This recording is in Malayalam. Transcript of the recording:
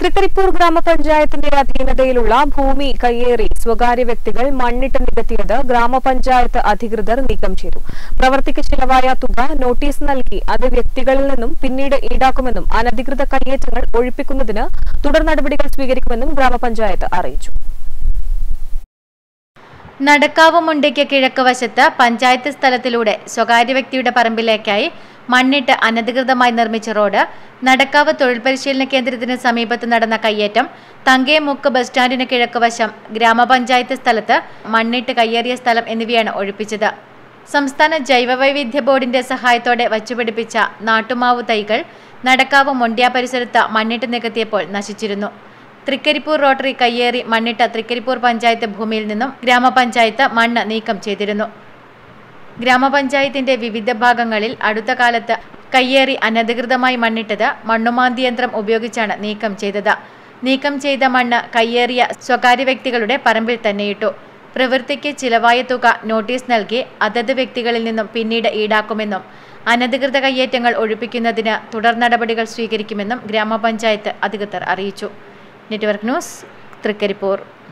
തൃക്കരിപ്പൂർ ഗ്രാമപഞ്ചായത്തിന്റെ അധീനതയിലുള്ള ഭൂമി കയ്യേറി സ്വകാര്യ വ്യക്തികൾ മണ്ണിട്ട് നികത്തിയത് ഗ്രാമപഞ്ചായത്ത് അധികൃതർ നീക്കം ചെയ്തു പ്രവൃത്തിക്ക് ചിലവായ തുക നോട്ടീസ് നൽകി അത് വ്യക്തികളിൽ നിന്നും പിന്നീട് ഈടാക്കുമെന്നും അനധികൃത കയ്യേറ്റങ്ങൾ ഒഴിപ്പിക്കുന്നതിന് തുടർ നടപടികൾ സ്വീകരിക്കുമെന്നും ഗ്രാമപഞ്ചായത്ത് അറിയിച്ചു നടക്കാവ് മുണ്ടയ്ക്ക് കിഴക്ക് വശത്ത് പഞ്ചായത്ത് സ്ഥലത്തിലൂടെ സ്വകാര്യ വ്യക്തിയുടെ പറമ്പിലേക്കായി മണ്ണിട്ട് അനധികൃതമായി നിർമ്മിച്ച റോഡ് നടക്കാവ് തൊഴിൽ പരിശീലന കേന്ദ്രത്തിന് സമീപത്ത് നടന്ന കയ്യേറ്റം തങ്കേമുക്ക് ബസ് സ്റ്റാൻഡിന് കിഴക്ക് വശം ഗ്രാമപഞ്ചായത്ത് സ്ഥലത്ത് മണ്ണിട്ട് കയ്യേറിയ സ്ഥലം എന്നിവയാണ് ഒഴിപ്പിച്ചത് സംസ്ഥാന ജൈവവൈവിധ്യ ബോർഡിന്റെ സഹായത്തോടെ വച്ചുപിടിപ്പിച്ച നാട്ടുമാവ് തൈകൾ നടക്കാവ് മൊണ്ട്യ പരിസരത്ത് മണ്ണിട്ട് നികത്തിയപ്പോൾ നശിച്ചിരുന്നു തൃക്കരിപ്പൂർ റോട്ടറി കയ്യേറി മണ്ണിട്ട തൃക്കരിപ്പൂർ പഞ്ചായത്ത് ഭൂമിയിൽ നിന്നും ഗ്രാമപഞ്ചായത്ത് മണ്ണ് നീക്കം ചെയ്തിരുന്നു ഗ്രാമപഞ്ചായത്തിന്റെ വിവിധ ഭാഗങ്ങളിൽ അടുത്ത കാലത്ത് കയ്യേറി അനധികൃതമായി മണ്ണിട്ടത് മണ്ണുമാന്തി യന്ത്രം ഉപയോഗിച്ചാണ് നീക്കം ചെയ്തത് നീക്കം ചെയ്ത മണ്ണ് കയ്യേറിയ സ്വകാര്യ വ്യക്തികളുടെ പറമ്പിൽ തന്നെയിട്ടു പ്രവൃത്തിക്ക് ചിലവായ തുക നോട്ടീസ് നൽകി അതത് വ്യക്തികളിൽ നിന്നും പിന്നീട് ഈടാക്കുമെന്നും അനധികൃത കയ്യേറ്റങ്ങൾ ഒഴിപ്പിക്കുന്നതിന് തുടർ നടപടികൾ സ്വീകരിക്കുമെന്നും ഗ്രാമപഞ്ചായത്ത് അധികൃതർ അറിയിച്ചു നെറ്റ്വർക്ക് ന്യൂസ് തൃക്കരിപ്പൂർ